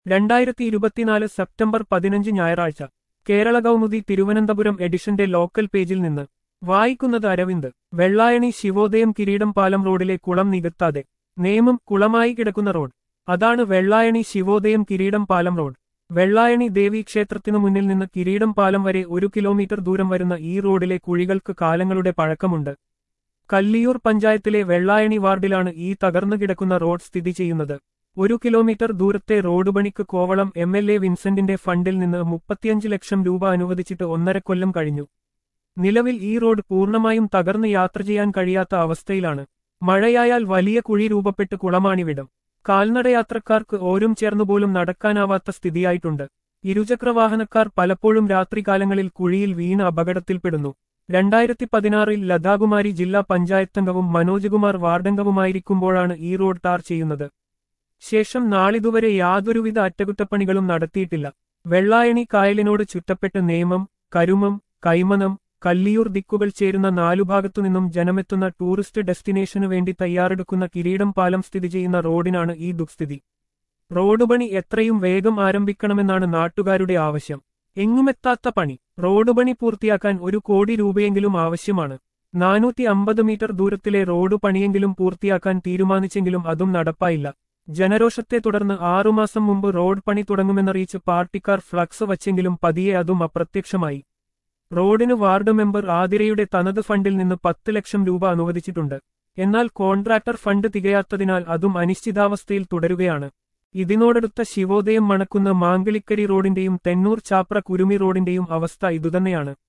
രണ്ടായിരത്തി ഇരുപത്തിനാല് സെപ്റ്റംബർ പതിനഞ്ച് ഞായറാഴ്ച കേരള കൗമുദി തിരുവനന്തപുരം എഡിഷന്റെ ലോക്കൽ പേജിൽ നിന്ന് വായിക്കുന്നത് അരവിന്ദ് വെള്ളായണി ശിവോദയം കിരീടം പാലം റോഡിലെ കുളം നികത്താതെ നിയമം കുളമായി കിടക്കുന്ന റോഡ് അതാണ് വെള്ളായണി ശിവോദയം കിരീടം പാലം റോഡ് വെള്ളായണി ദേവി ക്ഷേത്രത്തിനു മുന്നിൽ നിന്ന് കിരീടം പാലം വരെ ഒരു കിലോമീറ്റർ ദൂരം വരുന്ന ഈ റോഡിലെ കുഴികൾക്ക് കാലങ്ങളുടെ പഴക്കമുണ്ട് കല്ലിയൂർ പഞ്ചായത്തിലെ വെള്ളായണി വാർഡിലാണ് ഈ തകർന്നു കിടക്കുന്ന റോഡ് സ്ഥിതി ചെയ്യുന്നത് ഒരു കിലോമീറ്റർ ദൂരത്തെ റോഡ് പണിക്ക് കോവളം എം എൽ എ വിൻസെന്റിന്റെ ഫണ്ടിൽ നിന്ന് മുപ്പത്തിയഞ്ച് ലക്ഷം രൂപ അനുവദിച്ചിട്ട് ഒന്നര കൊല്ലം കഴിഞ്ഞു നിലവിൽ ഈ റോഡ് പൂർണ്ണമായും തകർന്ന് യാത്ര ചെയ്യാൻ കഴിയാത്ത അവസ്ഥയിലാണ് മഴയായാൽ വലിയ കുഴി രൂപപ്പെട്ട് കുളമാണിവിടം കാൽനടയാത്രക്കാർക്ക് ഓരും ചേർന്നുപോലും നടക്കാനാവാത്ത സ്ഥിതിയായിട്ടുണ്ട് ഇരുചക്രവാഹനക്കാർ പലപ്പോഴും രാത്രികാലങ്ങളിൽ കുഴിയിൽ വീണ് അപകടത്തിൽപ്പെടുന്നു രണ്ടായിരത്തി പതിനാറിൽ ലതാകുമാരി ജില്ലാ പഞ്ചായത്തംഗവും മനോജ്കുമാർ വാർഡംഗവുമായിരിക്കുമ്പോഴാണ് ഈ റോഡ് ടാർ ചെയ്യുന്നത് ശേഷം നാളിതുവരെ യാതൊരുവിധ അറ്റകുറ്റപ്പണികളും നടത്തിയിട്ടില്ല വെള്ളായണി കായലിനോട് ചുറ്റപ്പെട്ട് നേമം കരുമം കൈമനം കല്ലിയൂർ ദിക്കുകൾ ചേരുന്ന നാലുഭാഗത്തുനിന്നും ജനമെത്തുന്ന ടൂറിസ്റ്റ് ഡെസ്റ്റിനേഷനു വേണ്ടി തയ്യാറെടുക്കുന്ന കിരീടം പാലം സ്ഥിതി ചെയ്യുന്ന റോഡിനാണ് ഈ ദുഃസ്ഥിതി റോഡ് പണി എത്രയും വേഗം ആരംഭിക്കണമെന്നാണ് നാട്ടുകാരുടെ ആവശ്യം എങ്ങുമെത്താത്ത പണി റോഡ് പണി പൂർത്തിയാക്കാൻ ഒരു കോടി രൂപയെങ്കിലും ആവശ്യമാണ് നാനൂറ്റി അമ്പത് മീറ്റർ ദൂരത്തിലെ റോഡ് പണിയെങ്കിലും പൂർത്തിയാക്കാൻ തീരുമാനിച്ചെങ്കിലും അതും നടപ്പായില്ല ജനരോഷത്തെ തുടർന്ന് ആറുമാസം മുമ്പ് റോഡ് പണി തുടങ്ങുമെന്നറിയിച്ച് പാർട്ടിക്കാർ ഫ്ലക്സ് വച്ചെങ്കിലും പതിയെ അതും അപ്രത്യക്ഷമായി റോഡിന് വാർഡ് മെമ്പർ ആതിരയുടെ തനത് ഫണ്ടിൽ നിന്ന് പത്ത് ലക്ഷം രൂപ അനുവദിച്ചിട്ടുണ്ട് എന്നാൽ കോൺട്രാക്ടർ ഫണ്ട് തികയാത്തതിനാൽ അതും അനിശ്ചിതാവസ്ഥയിൽ തുടരുകയാണ് ഇതിനോടടുത്ത ശിവോദയം മണക്കുന്ന മാങ്കളിക്കരി റോഡിന്റെയും തെന്നൂർ ചാപ്ര കുരുമി റോഡിന്റെയും അവസ്ഥ ഇതുതന്നെയാണ്